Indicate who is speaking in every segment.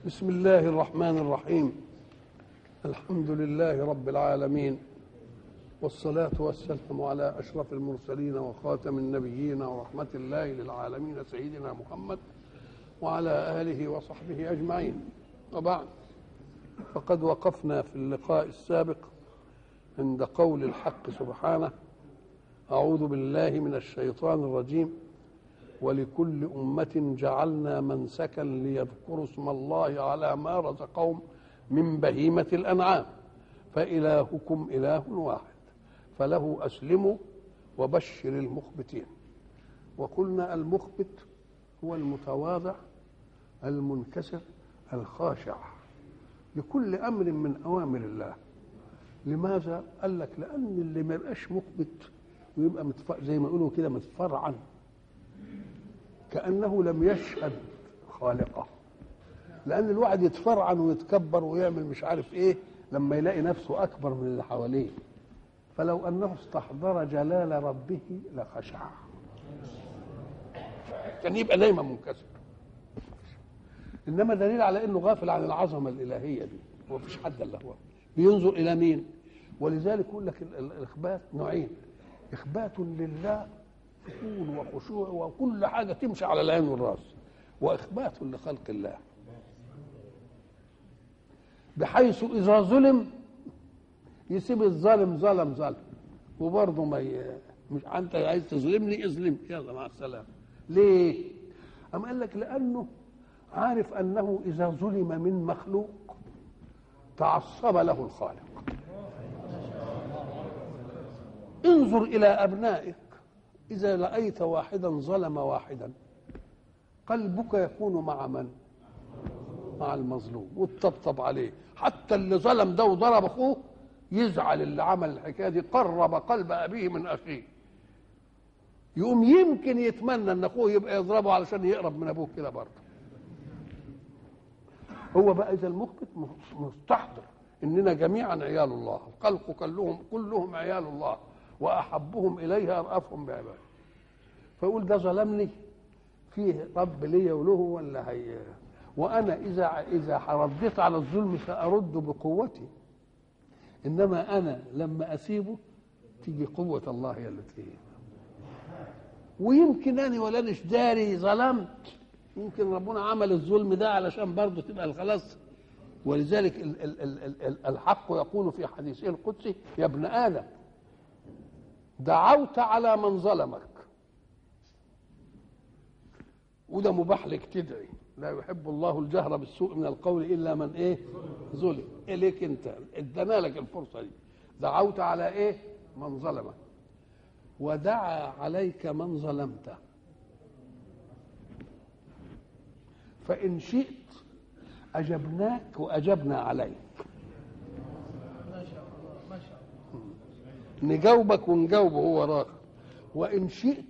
Speaker 1: بسم الله الرحمن الرحيم الحمد لله رب العالمين والصلاة والسلام على أشرف المرسلين وخاتم النبيين ورحمة الله للعالمين سيدنا محمد وعلى آله وصحبه أجمعين وبعد فقد وقفنا في اللقاء السابق عند قول الحق سبحانه أعوذ بالله من الشيطان الرجيم ولكل أمة جعلنا منسكا ليذكروا اسم الله على ما رزقهم من بهيمة الأنعام فإلهكم إله واحد فله أسلموا وبشر المخبتين وقلنا المخبت هو المتواضع المنكسر الخاشع لكل أمر من أوامر الله لماذا؟ قال لك لأن اللي ما يبقاش مخبت ويبقى متف... زي ما يقولوا كده متفرعا كأنه لم يشهد خالقه لأن الواحد يتفرعن ويتكبر ويعمل مش عارف إيه لما يلاقي نفسه أكبر من اللي حواليه فلو أنه استحضر جلال ربه لخشع كان يبقى دايما منكسر إنما دليل على إنه غافل عن العظمة الإلهية دي ومفيش حد إلا هو بينظر إلى مين ولذلك يقول لك الإخبات نوعين إخبات لله سكون وخشوع وكل حاجة تمشي على العين والراس وإخبات لخلق الله بحيث إذا ظلم يسيب الظالم ظلم ظلم وبرضه ما ي... مش أنت عايز تظلمني اظلم يلا مع السلامة ليه؟ أم قال لك لأنه عارف أنه إذا ظلم من مخلوق تعصب له الخالق انظر إلى أبنائك إذا رأيت واحدا ظلم واحدا قلبك يكون مع من؟ مع المظلوم وتطبطب عليه حتى اللي ظلم ده وضرب أخوه يزعل اللي عمل الحكاية دي قرب قلب أبيه من أخيه يقوم يمكن يتمنى ان اخوه يبقى يضربه علشان يقرب من ابوه كده برضه هو بقى اذا المخبت مستحضر اننا جميعا عيال الله الخلق كلهم كلهم عيال الله واحبهم اليه ارأفهم بعباده فيقول ده ظلمني فيه رب ليا وله ولا هي وانا اذا اذا رديت على الظلم سارد بقوتي انما انا لما اسيبه تيجي قوه الله هي اللي تيجي ويمكن انا ولا مش داري ظلمت يمكن ربنا عمل الظلم ده علشان برضه تبقى خلاص ولذلك ال ال ال ال الحق يقول في حديثه القدسي يا ابن ادم دعوت على من ظلمك وده مباح لك تدعي لا يحب الله الجهر بالسوء من القول الا من ايه ظلم اليك انت ادانا لك الفرصه دي دعوت على ايه من ظلمك ودعا عليك من ظلمته فإن شئت أجبناك وأجبنا عليك
Speaker 2: ما شاء الله ما شاء الله
Speaker 1: نجاوبك ونجاوبه هو وراك وإن شئت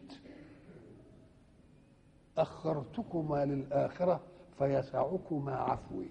Speaker 1: أخرتكما للآخرة فيسعكما عفوي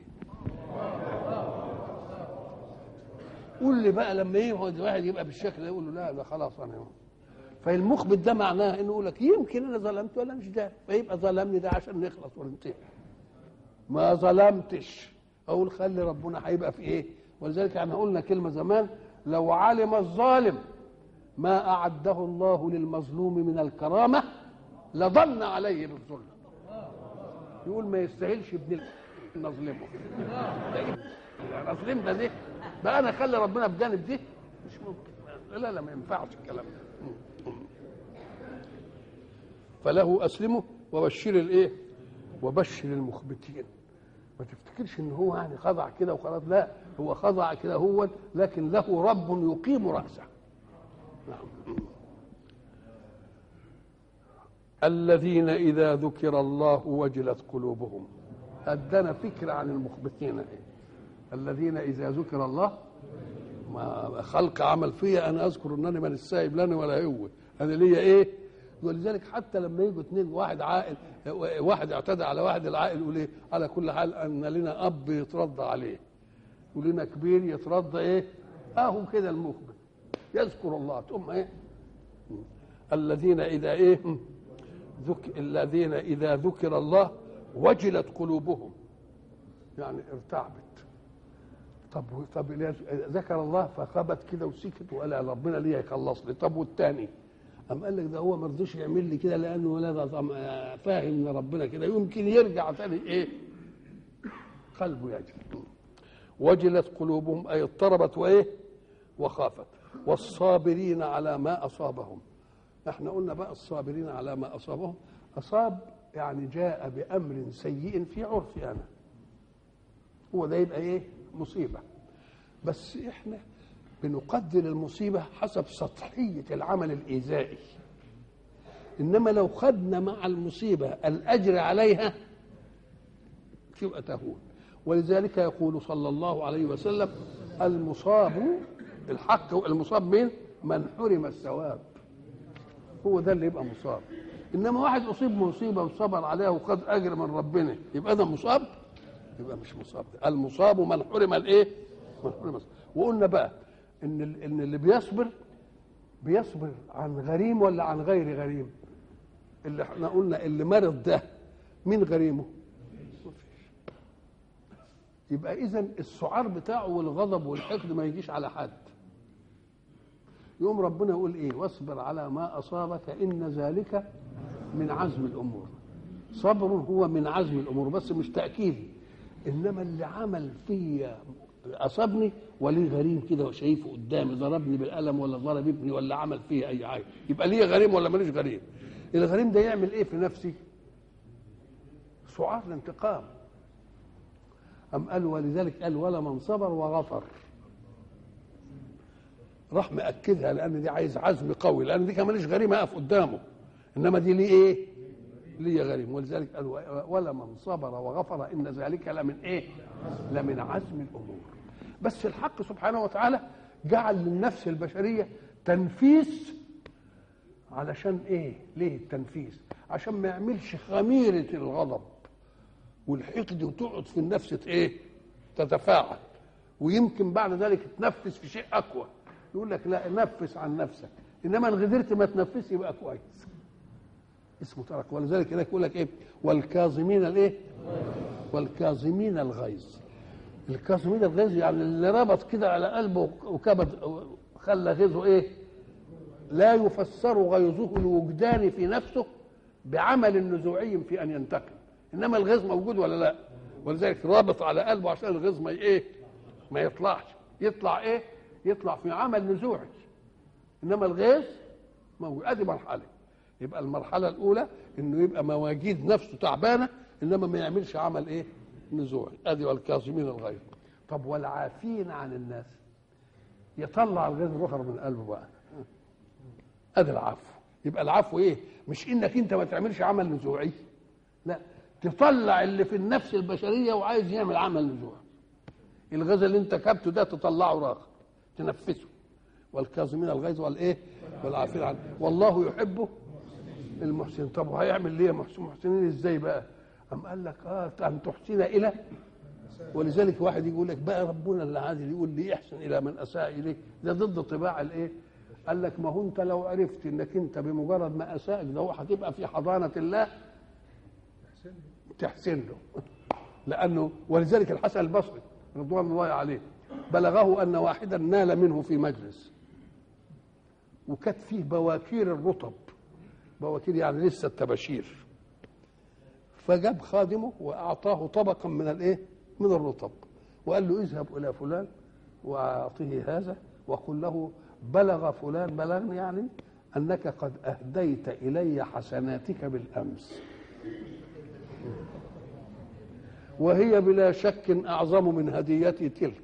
Speaker 1: قول لي بقى لما يقعد واحد يبقى بالشكل ده يقول له لا ده خلاص انا يوم. فالمخبت ده معناه انه يقول لك يمكن انا ظلمت ولا مش ده فيبقى ظلمني ده عشان نخلص وننتهي ما ظلمتش اقول خلي ربنا هيبقى في ايه ولذلك احنا قلنا كلمه زمان لو علم الظالم ما اعده الله للمظلوم من الكرامه لظن عليه بالظلم يقول ما يستاهلش ابن نظلمه اظلم ده ده بقى انا اخلي ربنا بجانب دي مش ممكن لا لا ما ينفعش الكلام ده فله اسلمه وبشر الايه وبشر المخبتين ما تفتكرش ان هو يعني خضع كده وخلاص لا هو خضع كده هو لكن له رب يقيم راسه نعم الذين اذا ذكر الله وجلت قلوبهم ادانا فكره عن المخبتين ايه الذين اذا ذكر الله ما خلق عمل فيا انا اذكر انني من السائب لنا ولا هو انا ليا ايه ولذلك حتى لما يجوا اثنين واحد عاقل واحد اعتدى على واحد العاقل يقول ايه على كل حال ان لنا اب يترضى عليه ولنا كبير يترضى ايه اهو كده المخبر يذكر الله تقوم ايه الذين اذا ايه ذك الذين اذا ذكر الله وجلت قلوبهم يعني ارتعبت طب طب ذكر الله فخبت كده وسكت وقال ربنا ليه يخلص لي طب والتاني أم قال لك ده هو ما رضيش يعمل لي كده لانه ولا ده فاهم ان ربنا كده يمكن يرجع تاني ايه قلبه يجري وجلت قلوبهم اي اضطربت وايه وخافت والصابرين على ما اصابهم احنا قلنا بقى الصابرين على ما اصابهم اصاب يعني جاء بامر سيء في عرفي انا هو ده يبقى ايه مصيبه بس احنا بنقدر المصيبه حسب سطحيه العمل الايذائي انما لو خدنا مع المصيبه الاجر عليها تبقى تهون ولذلك يقول صلى الله عليه وسلم المصاب الحق المصاب مين من حرم الثواب هو ده اللي يبقى مصاب انما واحد اصيب مصيبه وصبر عليها وخد اجر من ربنا يبقى ده مصاب يبقى مش مصاب المصاب من حرم الايه من حرم الثواب. وقلنا بقى ان ان اللي بيصبر بيصبر عن غريم ولا عن غير غريم اللي احنا قلنا اللي مرض ده مين غريمه يبقى اذا السعار بتاعه والغضب والحقد ما يجيش على حد يوم ربنا يقول ايه واصبر على ما اصابك ان ذلك من عزم الامور صبر هو من عزم الامور بس مش تاكيدي انما اللي عمل فيا اصابني وليه غريم كده وشايفه قدامي ضربني بالقلم ولا ضرب ابني ولا عمل فيه اي حاجه يبقى ليه غريم ولا ماليش غريم الغريم ده يعمل ايه في نفسي سعار الانتقام أم قال ولذلك قال ولا من صبر وغفر راح مأكدها لأن دي عايز عزم قوي لأن دي كمان مش غريمة أقف قدامه إنما دي ليه إيه؟ ليه غريم ولذلك قال ولا من صبر وغفر إن ذلك لمن إيه؟ لمن عزم الأمور بس الحق سبحانه وتعالى جعل للنفس البشرية تنفيس علشان إيه؟ ليه التنفيس؟ عشان ما يعملش خميرة الغضب والحقد وتقعد في النفس ايه تتفاعل ويمكن بعد ذلك تنفس في شيء اقوى يقول لك لا نفس عن نفسك انما ان قدرت ما تنفس يبقى كويس اسمه ترك ولذلك هناك يقول لك ايه والكاظمين الايه والكاظمين الغيظ الكاظمين الغيظ يعني اللي ربط كده على قلبه وكبد خلى غيظه ايه لا يفسر غيظه الوجداني في نفسه بعمل نزوعي في ان ينتقم انما الغيظ موجود ولا لا ولذلك رابط على قلبه عشان الغيظ ما ايه ما يطلعش يطلع ايه يطلع في عمل نزوعي انما الغيظ موجود ادي مرحله يبقى المرحله الاولى انه يبقى مواجيد نفسه تعبانه انما ما يعملش عمل ايه نزوعي ادي والكاظمين الغيظ طب والعافين عن الناس يطلع الغيظ الاخر من قلبه بقى ادي العفو يبقى العفو ايه مش انك انت ما تعملش عمل نزوعي لا تطلع اللي في النفس البشريه وعايز يعمل عمل نزوع الغاز اللي انت كبته ده تطلعه راخ تنفسه والكاظمين الغيظ والايه والعافين عنه والله يحبه المحسن طب وهيعمل ليه محسن محسنين ازاي بقى ام قال لك اه ان تحسن الى ولذلك واحد يقول لك بقى ربنا اللي عادل يقول لي احسن الى من اساء اليه ده ضد طباع الايه قال لك ما هو انت لو عرفت انك انت بمجرد ما اساءك ده هو هتبقى في حضانه الله تحسن له لانه ولذلك الحسن البصري رضوان الله عليه بلغه ان واحدا نال منه في مجلس وكانت فيه بواكير الرطب بواكير يعني لسه التباشير فجاب خادمه واعطاه طبقا من الايه من الرطب وقال له اذهب الى فلان واعطه هذا وقل له بلغ فلان بلغني يعني انك قد اهديت الي حسناتك بالامس وهي بلا شك اعظم من هديتي تلك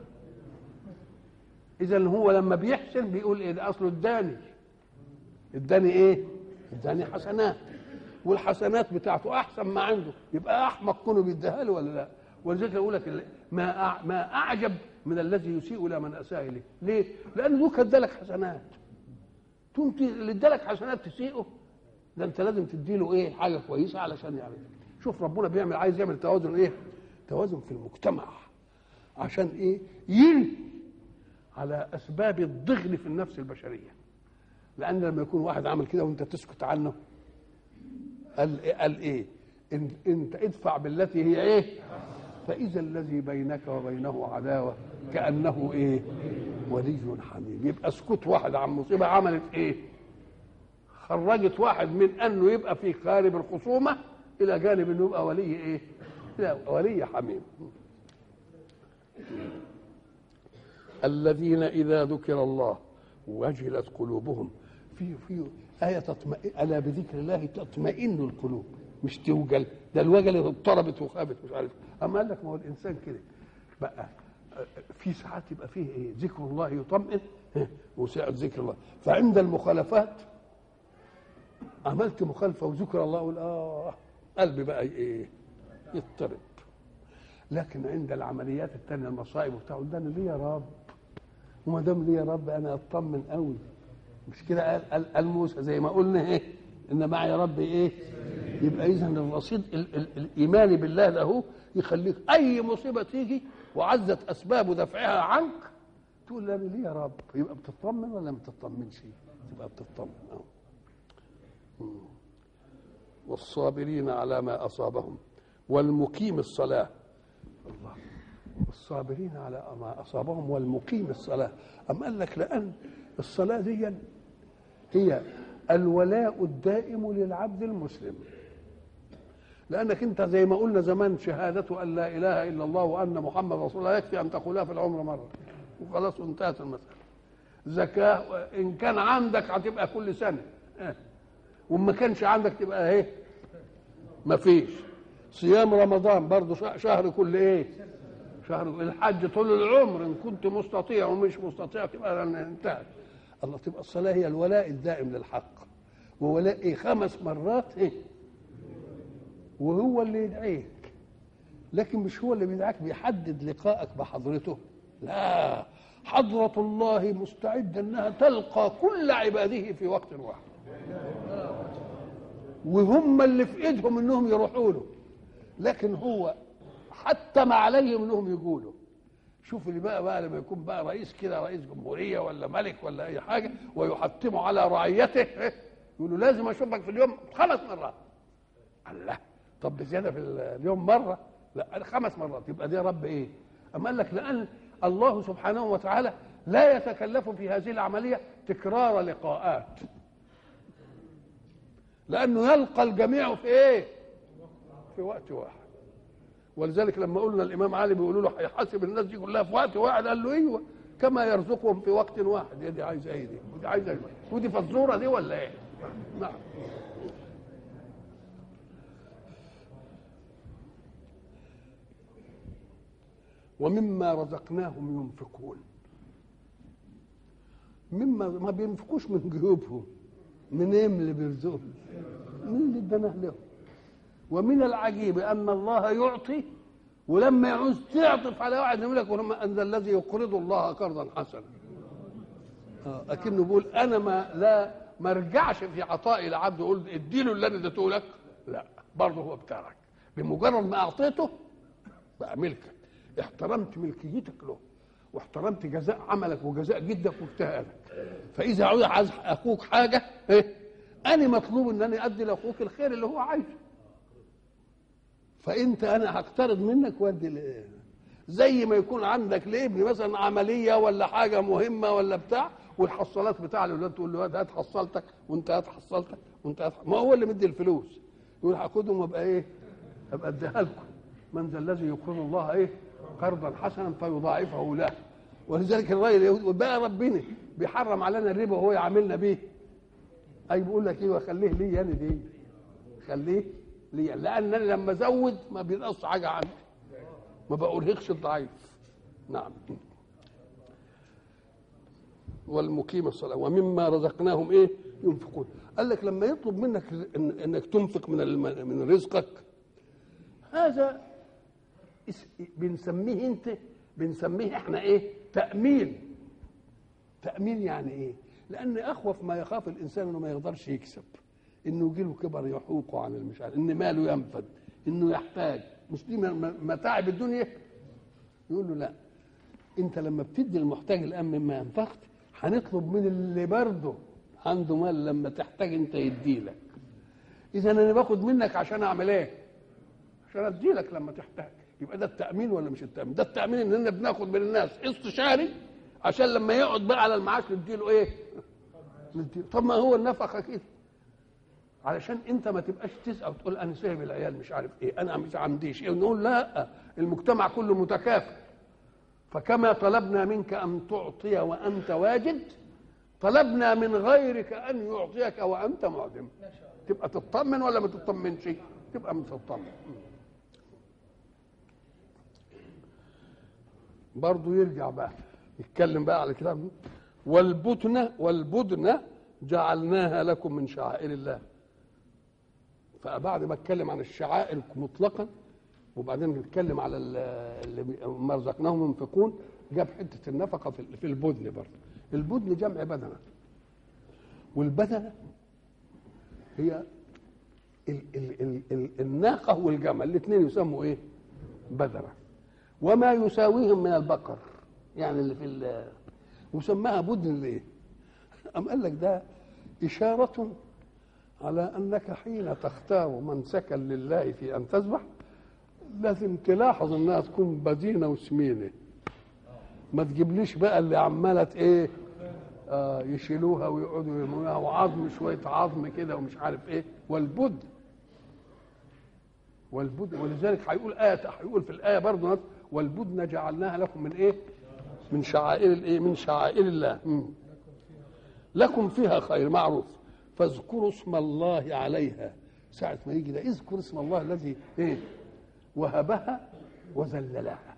Speaker 1: اذا هو لما بيحسن بيقول ايه ده اصله اداني اداني ايه اداني حسنات والحسنات بتاعته احسن ما عنده يبقى احمق كونه بيديها له ولا لا ولذلك اقول لك ما ما اعجب من الذي يسيء الى من اساء اليه ليه لان ذوك ادالك حسنات تقوم اللي ادالك حسنات تسيئه ده انت لازم تديله ايه حاجه كويسه علشان يعمل شوف ربنا بيعمل عايز يعمل توازن ايه توازن في المجتمع عشان ايه ينهي على اسباب الضغن في النفس البشريه لان لما يكون واحد عمل كده وانت تسكت عنه قال إيه قال ايه إن انت ادفع بالتي هي ايه فاذا الذي بينك وبينه عداوه كانه ايه ولي حميم يبقى سكوت واحد عن مصيبه عملت ايه خرجت واحد من انه يبقى في قارب الخصومه الى جانب انه يبقى ولي ايه لا ولي حميم الذين اذا ذكر الله وجلت قلوبهم في في آية تطمئن ألا بذكر الله تطمئن القلوب مش توجل ده الوجل اضطربت وخابت مش عارف أما قال لك ما هو الإنسان كده بقى في ساعات يبقى فيه إيه ذكر الله يطمئن وساعة ذكر الله فعند المخالفات عملت مخالفة وذكر الله أقول آه قلبي بقى إيه يضطرب لكن عند العمليات الثانية المصائب وبتاع ده أنا ليه يا رب وما دام ليه يا رب أنا أطمن قوي مش كده قال, قال, قال موسى زي ما قلنا ايه ان معي ربي ايه يبقى اذا الرصيد ال ال الايمان بالله له يخليك اي مصيبه تيجي وعزت اسباب دفعها عنك تقول لا ليه يا رب يبقى بتطمن ولا ما بتطمنش تبقى بتطمن اه والصابرين على ما اصابهم والمقيم الصلاه الله والصابرين على ما اصابهم والمقيم الصلاه أم قال لك لان الصلاه دي هي الولاء الدائم للعبد المسلم لانك انت زي ما قلنا زمان شهاده ان لا اله الا الله وان محمد رسول الله يكفي ان تقولها في العمر مره وخلاص انتهت المساله زكاه ان كان عندك هتبقى كل سنه اه. وما كانش عندك تبقى ايه ما فيش صيام رمضان برضه شهر كل ايه شهر الحج طول العمر ان كنت مستطيع ومش مستطيع تبقى انتهت الله تبقى الصلاة هي الولاء الدائم للحق وولاء إيه خمس مرات إيه وهو اللي يدعيك لكن مش هو اللي بيدعك بيحدد لقائك بحضرته لا حضرة الله مستعدة أنها تلقى كل عباده في وقت واحد وهم اللي في ايدهم انهم يروحوا له لكن هو حتى ما عليهم انهم يقولوا شوف اللي بقى بقى لما يكون بقى رئيس كده رئيس جمهوريه ولا ملك ولا اي حاجه ويحتموا على رعيته يقولوا لازم اشوفك في اليوم خمس مرات الله طب بزياده في اليوم مره لا خمس مرات يبقى ده رب ايه اما قال لك لان الله سبحانه وتعالى لا يتكلف في هذه العمليه تكرار لقاءات لانه يلقى الجميع في ايه في وقت واحد ولذلك لما قلنا الامام علي بيقولوا له هيحاسب الناس دي كلها في وقت واحد قال له ايوه كما يرزقهم في وقت واحد يا دي عايزه ايه دي ودي عايزه ايه ودي فزوره دي ولا ايه نعم ومما رزقناهم ينفقون مما ما بينفقوش من جيوبهم من ايه اللي بيرزقهم من اللي ادانا لهم ومن العجيب ان الله يعطي ولما يعوز تعطف على واحد يقول لك ان الذي يقرض الله قرضا حسنا آه اكنه بيقول انا ما لا ما ارجعش في عطائي لعبد اقول اديله اللي انا اديته لك لا برضه هو بتاعك بمجرد ما اعطيته بقى ملكك احترمت ملكيتك له واحترمت جزاء عملك وجزاء جدك واجتهادك فاذا عايز اخوك حاجه ايه انا مطلوب ان انا ادي لاخوك الخير اللي هو عايزه فانت انا هقترض منك وادي زي ما يكون عندك لابني مثلا عمليه ولا حاجه مهمه ولا بتاع والحصالات بتاع الاولاد تقول له هات حصلتك وانت هات حصلتك وانت هات ما هو اللي مدي الفلوس يقول هاخدهم وابقى ايه؟ ابقى اديها لكم من ذا الذي يقرض الله ايه؟ قرضا حسنا فيضاعفه له ولذلك الراجل اليهودي بقى ربنا بيحرم علينا الربا وهو يعاملنا بيه اي بيقول لك ايه خليه لي انا دي خليه لي لان انا لما ازود ما بينقص حاجه عندي ما بأرهقش الضعيف نعم والمقيم الصلاة ومما رزقناهم ايه ينفقون قال لك لما يطلب منك إن انك تنفق من من رزقك هذا بنسميه انت بنسميه احنا ايه تأمين تأمين يعني ايه لأن أخوف ما يخاف الإنسان إنه ما يقدرش يكسب إنه يجي له كبر يحوقه عن المش عارف إن ماله ينفد إنه يحتاج مش دي متاعب الدنيا يقول له لا أنت لما بتدي المحتاج الآن مما أنفقت هنطلب من اللي برضه عنده مال لما تحتاج أنت يديلك إذا أنا باخد منك عشان أعمل إيه؟ عشان أديلك لما تحتاج يبقى ده التامين ولا مش التامين ده التامين اننا بناخد من الناس استشاري عشان لما يقعد بقى على المعاش نديله ايه نديله طب ما هو النفقه كده علشان انت ما تبقاش تسال وتقول انا سايب العيال مش عارف ايه انا مش عنديش ايه نقول لا المجتمع كله متكافئ فكما طلبنا منك ان تعطي وانت واجد طلبنا من غيرك ان يعطيك وانت معدم تبقى تطمن ولا ما تطمنش تبقى متطمن برضه يرجع بقى يتكلم بقى على الكلام والبدن والبدن جعلناها لكم من شعائر الله فبعد ما اتكلم عن الشعائر مطلقا وبعدين نتكلم على اللي ما رزقناهم ينفقون جاب حته النفقه في البدن برضه البدن جمع بدنه والبدنه هي ال ال ال ال الناقه والجمل الاثنين يسموا ايه؟ بدنه وما يساويهم من البقر يعني اللي في وسماها بدن ليه؟ أم قال لك ده إشارة على أنك حين تختار منسكا لله في أن تذبح لازم تلاحظ انها تكون بدينه وسمينه ما تجيبليش بقى اللي عماله ايه آه يشيلوها ويقعدوا يرموها وعظم شويه عظم كده ومش عارف ايه والبد والبد ولذلك هيقول آية هيقول في الآية برضه والبدن جعلناها لكم من إيه؟ من شعائر الإيه؟ من شعائر الله مم. لكم فيها خير معروف فاذكروا اسم الله عليها ساعة ما يجي ده اذكر اسم الله الذي إيه؟ وهبها وذللها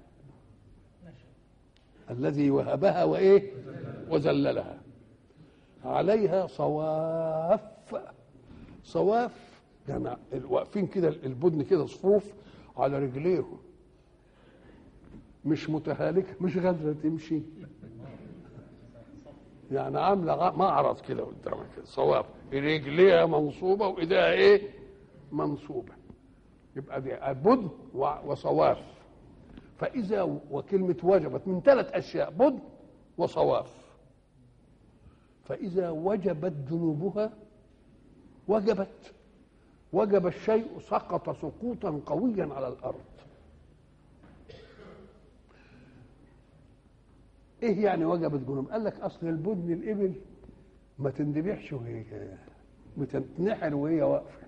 Speaker 1: الذي وهبها وايه وذللها عليها صواف صواف يعني واقفين كده البدن كده صفوف على رجليهم مش متهالكه مش قادره تمشي يعني عامله معرض كده قدامك كده صواف رجليها منصوبه وايديها ايه منصوبه يبقى دي بدن وصواف فإذا وكلمة وجبت من ثلاث أشياء بدن وصواف فإذا وجبت ذنوبها وجبت وجب الشيء سقط سقوطا قويا على الأرض ايه يعني وجبت ذنوب قال لك اصل البدن الابل ما تندبحش وهي بتتنحر وهي واقفه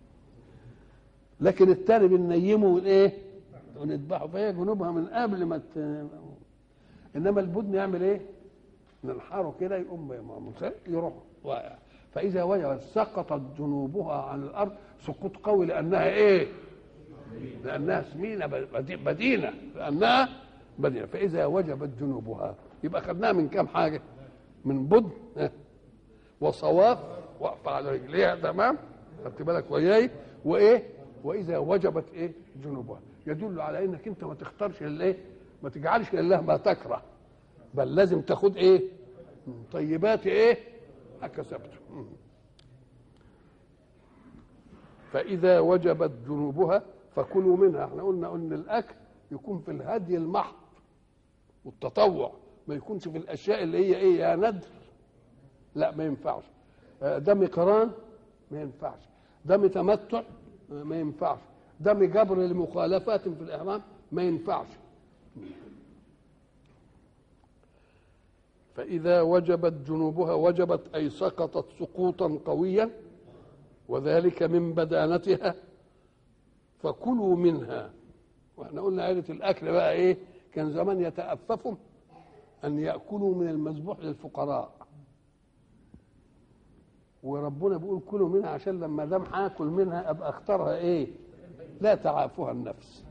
Speaker 1: لكن التاني بننيمه والايه ونذبحه فهي جنوبها من قبل ما ت... انما البدن يعمل ايه ننحره كده يقوم يروح واقع فاذا وجبت سقطت ذنوبها عن الارض سقوط قوي لانها ايه لانها سمينه بدينه لانها بدينه فاذا وجبت ذنوبها يبقى خدناها من كام حاجه من بدن وصواف واقفه على رجليها تمام خدت بالك وياي وايه واذا وجبت ايه ذنوبها يدل على انك انت ما تختارش الايه ما تجعلش لله ما تكره بل لازم تاخد ايه طيبات ايه اكسبت فاذا وجبت ذنوبها فكلوا منها احنا قلنا ان الاكل يكون في الهدي المحض والتطوع ما يكونش في الاشياء اللي هي ايه يا ندر لا ما ينفعش دم قران ما ينفعش دم تمتع ما ينفعش دم جبر لمخالفات في الإحرام ما ينفعش فإذا وجبت جنوبها وجبت أي سقطت سقوطا قويا وذلك من بدانتها فكلوا منها واحنا قلنا عيلة الأكل بقى إيه كان زمان يتأففوا أن يأكلوا من المذبوح للفقراء وربنا بيقول كلوا منها عشان لما دام هاكل منها ابقى اختارها ايه لا تعافها النفس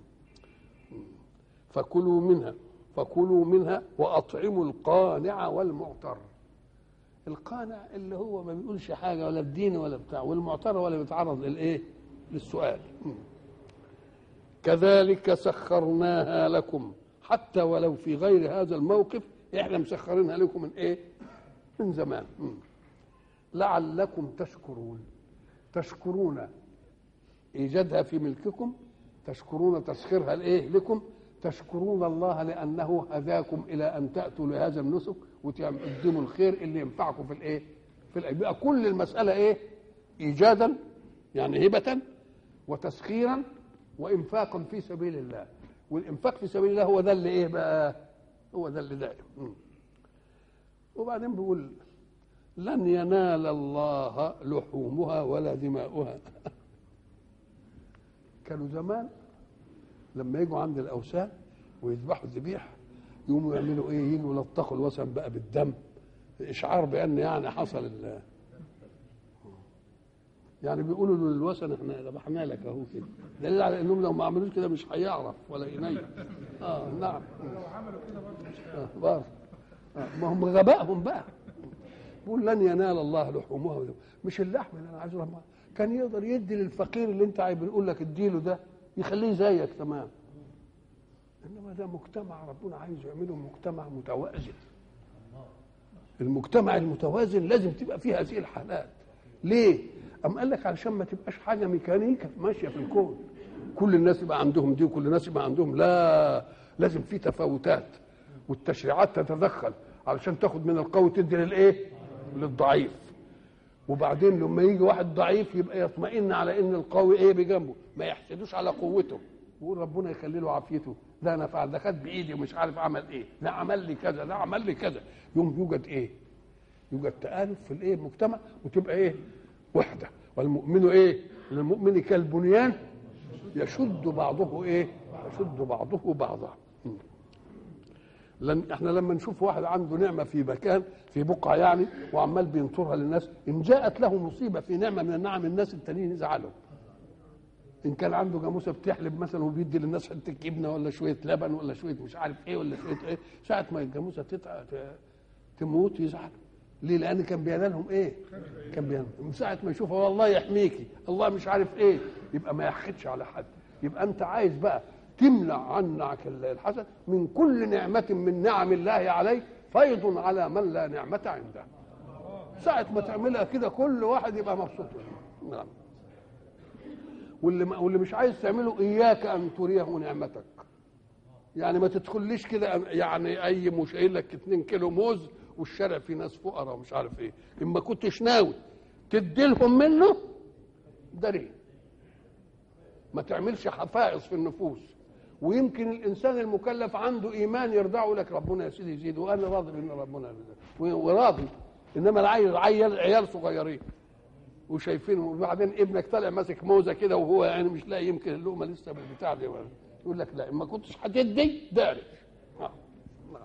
Speaker 1: فكلوا منها فكلوا منها واطعموا القانع والمعتر القانع اللي هو ما بيقولش حاجه ولا الدين ولا بتاع والمعتر ولا بيتعرض للايه للسؤال كذلك سخرناها لكم حتى ولو في غير هذا الموقف احنا مسخرينها لكم من ايه من زمان لعلكم تشكرون تشكرون ايجادها في ملككم تشكرون تسخيرها لايه لكم تشكرون الله لانه هداكم الى ان تاتوا لهذا النسك وتقدموا الخير اللي ينفعكم في الايه في الأيه. يبقى كل المساله ايه ايجادا يعني هبه وتسخيرا وانفاق في سبيل الله والانفاق في سبيل الله هو ده اللي ايه بقى هو ده اللي دائم مم. وبعدين بيقول لن ينال الله لحومها ولا دماؤها كانوا زمان لما يجوا عند الاوثان ويذبحوا الذبيح يقوموا يعملوا ايه يجوا يلطخوا الوثن بقى بالدم اشعار بان يعني حصل ال يعني بيقولوا للوثن احنا ذبحنا لك اهو كده دليل على انهم لو ما عملوش كده مش هيعرف ولا ينيل اه نعم
Speaker 2: لو عملوا كده برضه مش
Speaker 1: آه برضه آه ما هم غبائهم بقى بيقول لن ينال الله لحومها ودماؤها. مش اللحم اللي انا عايز أروح كان يقدر يدي للفقير اللي انت عايز بنقول لك اديله ده يخليه زيك تمام انما ده مجتمع ربنا عايز يعمله مجتمع متوازن المجتمع المتوازن لازم تبقى فيه هذه الحالات ليه أم قال لك علشان ما تبقاش حاجه ميكانيكا ماشيه في الكون كل الناس يبقى عندهم دي وكل الناس يبقى عندهم لا لازم في تفاوتات والتشريعات تتدخل علشان تاخد من القوي تدي للايه للضعيف وبعدين لما يجي واحد ضعيف يبقى يطمئن على ان القوي ايه بجنبه ما يحسدوش على قوته ويقول ربنا يخلي له عافيته ده انا فعل ده خد بايدي ومش عارف عمل ايه ده عمل لي كذا ده عمل لي كذا يوم يوجد ايه يوجد تآلف في الايه المجتمع وتبقى ايه وحده والمؤمن ايه للمؤمن كالبنيان يشد بعضه ايه يشد بعضه بعضا لن احنا لما نشوف واحد عنده نعمه في مكان في بقعه يعني وعمال بينطرها للناس ان جاءت له مصيبه في نعمه من النعم الناس التانيين يزعلوا ان كان عنده جاموسه بتحلب مثلا وبيدي للناس حته جبنه ولا شويه لبن ولا شويه مش عارف ايه ولا شويه ايه ساعه ما الجاموسه تتع... ت- تموت يزعل ليه لان كان بينالهم ايه كان بينالهم من ساعه ما يشوفها والله يحميكي الله مش عارف ايه يبقى ما يحقدش على حد يبقى انت عايز بقى تمنع عنك الحسد من كل نعمه من نعم الله عليك فيض على من لا نعمه عنده ساعه ما تعملها كده كل واحد يبقى مبسوط نعم واللي ما- واللي مش عايز تعمله اياك ان تريه نعمتك يعني ما تدخليش كده يعني اي مش قايل لك 2 كيلو موز والشارع فيه ناس فقراء ومش عارف ايه اما كنتش ناوي تدي لهم منه دري ما تعملش حفائظ في النفوس ويمكن الانسان المكلف عنده ايمان يرضعه لك ربنا يا سيدي يزيد وانا راضي بان ربنا يزيد وراضي انما العيل عيال عيال صغيرين وشايفين وبعدين ابنك طالع ماسك موزه كده وهو يعني مش لاقي يمكن اللقمه لسه بالبتاع دي يقول لك لا ما كنتش هتدي داري آه. نعم.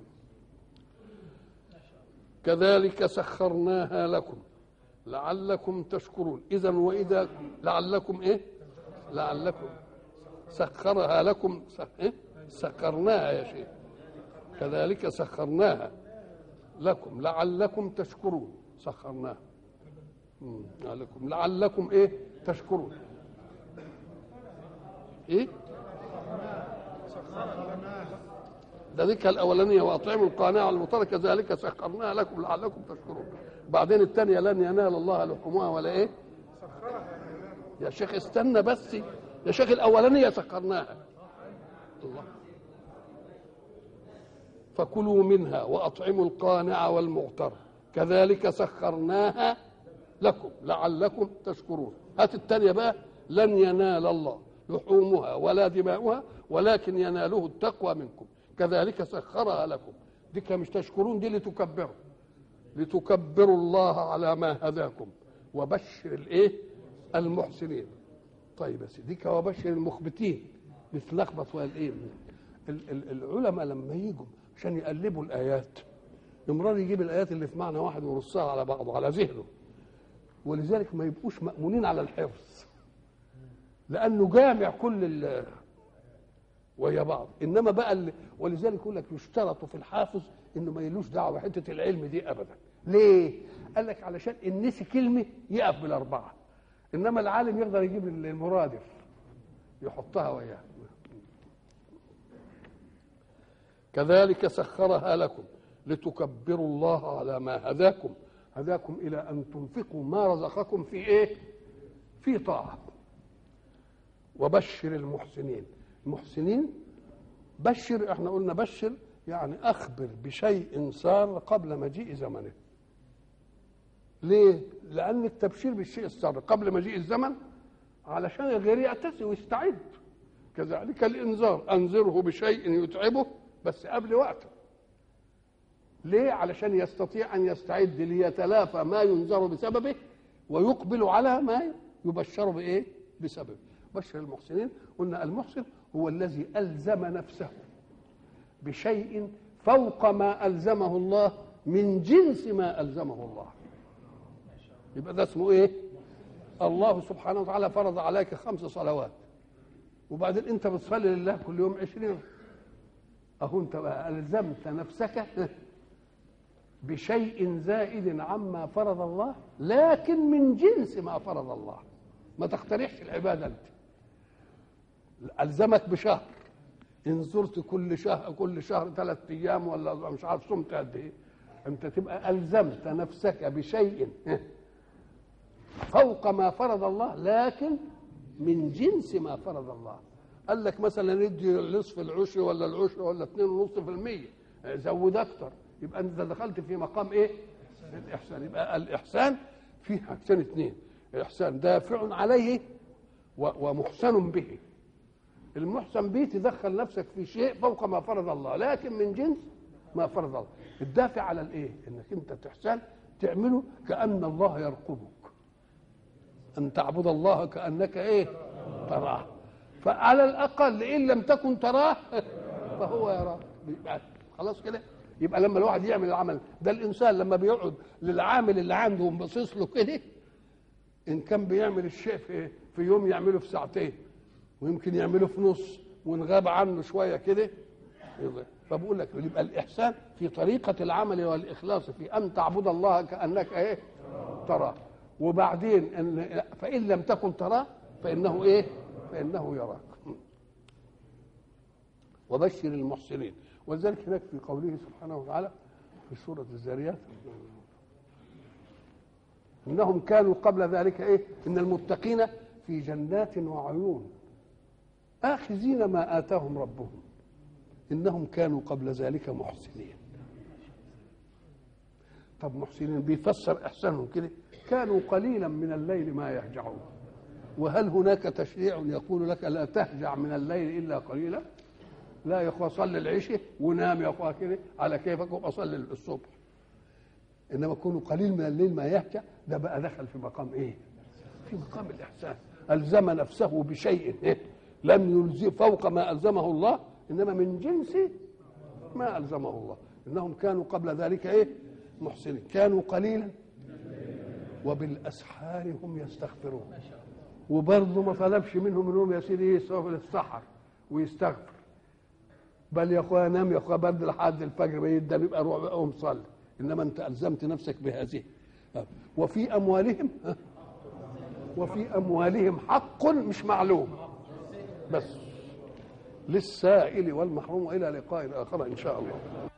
Speaker 1: كذلك سخرناها لكم لعلكم تشكرون اذا واذا لعلكم ايه لعلكم سخرها لكم سخ... إيه؟ سخرناها يا شيخ كذلك سخرناها لكم لعلكم تشكرون سخرناها مم. لعلكم لعلكم ايه تشكرون ايه ده ذكر الاولانيه واطعموا القانع والمطر كذلك سخرناها لكم لعلكم تشكرون بعدين الثانيه لن ينال الله لحومها ولا ايه يا شيخ استنى بس يا شيخ الاولانيه سخرناها الله فكلوا منها واطعموا القانع والمغتر كذلك سخرناها لكم لعلكم تشكرون هات الثانيه بقى لن ينال الله لحومها ولا دماؤها ولكن يناله التقوى منكم كذلك سخرها لكم دي كان مش تشكرون دي لتكبروا لتكبروا الله على ما هداكم وبشر الايه المحسنين طيب يا سيدي ديك وبشر المخبتين بتلخبط والايه ال- ال- العلماء لما يجوا عشان يقلبوا الايات يمرض يجيب الايات اللي في معنى واحد ويرصها على بعضه على ذهنه ولذلك ما يبقوش مأمونين على الحفظ لأنه جامع كل ال ويا بعض إنما بقى ال... ولذلك يقول لك يشترط في الحافظ إنه ما يلوش دعوة بحتة العلم دي أبدا ليه؟ قال لك علشان إن نسي كلمة يقف بالأربعة إنما العالم يقدر يجيب المرادف يحطها وياه كذلك سخرها لكم لتكبروا الله على ما هداكم هداكم الى ان تنفقوا ما رزقكم في ايه في طاعه وبشر المحسنين المحسنين بشر احنا قلنا بشر يعني اخبر بشيء صار قبل مجيء زمنه ليه لان التبشير بالشيء الصار قبل مجيء الزمن علشان الغير يعتسي ويستعد كذلك الانذار انذره بشيء يتعبه بس قبل وقته ليه علشان يستطيع ان يستعد ليتلافى ما ينذر بسببه ويقبل على ما يبشر بايه بسببه بشر المحسنين قلنا المحسن هو الذي الزم نفسه بشيء فوق ما الزمه الله من جنس ما الزمه الله يبقى ده اسمه ايه الله سبحانه وتعالى فرض عليك خمس صلوات وبعدين انت بتصلي لله كل يوم عشرين اهو انت بقى الزمت نفسك بشيء زائد عما فرض الله لكن من جنس ما فرض الله ما تخترعش العباده انت الزمك بشهر ان زرت كل شهر كل شهر ثلاث ايام ولا مش عارف صمت قد ايه انت تبقى الزمت نفسك بشيء فوق ما فرض الله لكن من جنس ما فرض الله قال لك مثلا ندي نصف العشر ولا العشر ولا اتنين ونص في المية زود اكتر يبقى انت دخلت في مقام ايه الاحسان يبقى الاحسان فيه حاجتين اثنين الاحسان دافع عليه ومحسن به المحسن به تدخل نفسك في شيء فوق ما فرض الله لكن من جنس ما فرض الله الدافع على الايه انك انت تحسن تعمله كان الله يرقبك ان تعبد الله كانك ايه تراه فعلى الاقل ان لم تكن تراه فهو يراك خلاص كده يبقى لما الواحد يعمل العمل ده الانسان لما بيقعد للعامل اللي عنده ومبصص له كده ان كان بيعمل الشيء في في يوم يعمله في ساعتين ويمكن يعمله في نص ونغاب عنه شويه كده فبقول لك يبقى الاحسان في طريقه العمل والاخلاص في ان تعبد الله كانك ايه تراه وبعدين ان فان لم تكن تراه فانه ايه فانه يراك وبشر المحسنين ولذلك هناك في قوله سبحانه وتعالى في سورة الذاريات إنهم كانوا قبل ذلك إيه إن المتقين في جنات وعيون آخذين ما آتاهم ربهم إنهم كانوا قبل ذلك محسنين طب محسنين بيفسر إحسانهم كده كانوا قليلا من الليل ما يهجعون وهل هناك تشريع يقول لك لا تهجع من الليل إلا قليلا لا يا اخويا صلي العشاء ونام يا اخويا كده على كيفك وابقى صلي الصبح انما كونوا قليل من الليل ما يهجع ده بقى دخل في مقام ايه في مقام الاحسان الزم نفسه بشيء إيه؟ لم يلزم فوق ما الزمه الله انما من جنس ما الزمه الله انهم كانوا قبل ذلك ايه محسنين كانوا قليلا وبالاسحار هم يستغفرون وبرضه ما طلبش منهم انهم يا سيدي يسووا السحر ويستغفر بل يا اخويا نام يا اخويا برد لحد الفجر بيدا يبقى روح بقى قوم صلي انما انت الزمت نفسك بهذه وفي اموالهم وفي اموالهم حق مش معلوم بس للسائل والمحروم والى لقاء اخر ان شاء الله